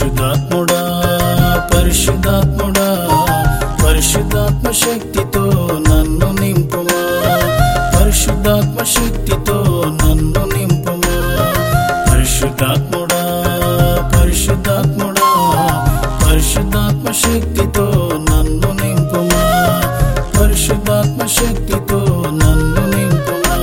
పరిశుద్ధాత్ముడా పరిశుద్ధాత్ముడా పరిశుద్ధాత్మ శక్తితో నన్ను నింపుమా పరిశుద్ధాత్మ శక్తితో నన్ను నింపుమా పరిశుద్ధాత్ముడా పరిశుద్ధాత్ముడా పరిశుద్ధాత్మ శక్తితో నన్ను నింపుమా పరిశుద్ధాత్మ శక్తితో నన్ను నింపుమా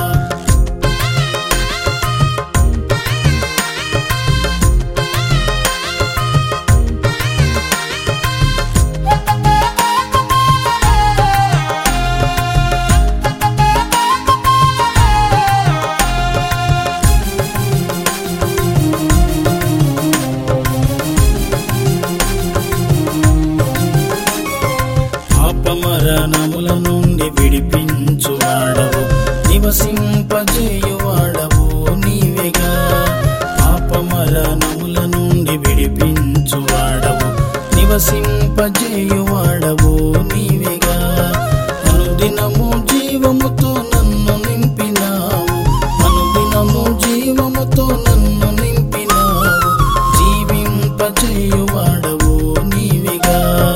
పాపమరణముల నుండి విడిపించువాడవు నివసింపజేయువాడవు నీవేగా పాపమరణముల నుండి విడిపించువాడవు నివసింపజేయువాడవు నీవేగా అనుదినము జీవముతో నన్ను నింపినావు అనుదినము జీవముతో నన్ను నింపినావు జీవింపజేయువాడవు నీవిగా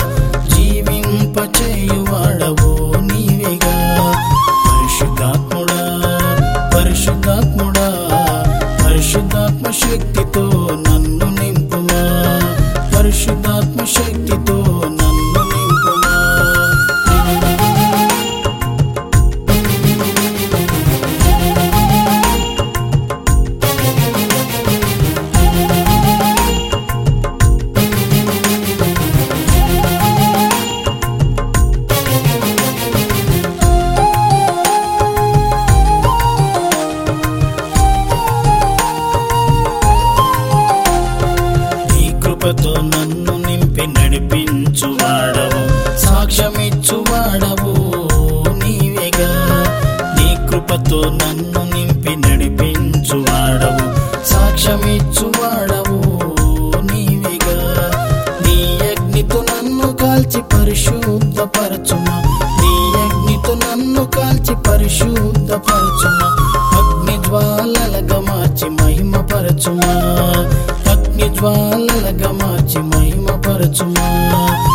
జీవింపచేయువాడవు నీవిగా పరిశుద్ధాత్ముడా పరిశుద్ధాత్ముడా పరిశుద్ధాత్మ శక్తితో నన్ను నింపుమా పరిశుద్ధాత్మ శక్తితో నన్ను నింపుమా నీ కృపతో నన్ను నింపి నడిపించువాడవు సాక్ష్యమిచ్చువాడవు నీవేగా నీ కృపతో నన్ను నింపి నడిపించువాడవు సాక్ష్యమిచ్చువాడవు నీవేగా నీ అగ్నితో నన్ను కాల్చి పరిశుద్ధపరచుమా నీ అగ్నితో నన్ను కాల్చి పరిశుద్ధపరచుమా అగ్ని జ్వాలలుగా మార్చి మహిమపరచుమా అగ్ని జ్వాలలుగా మార్చి మహిమపరచుమా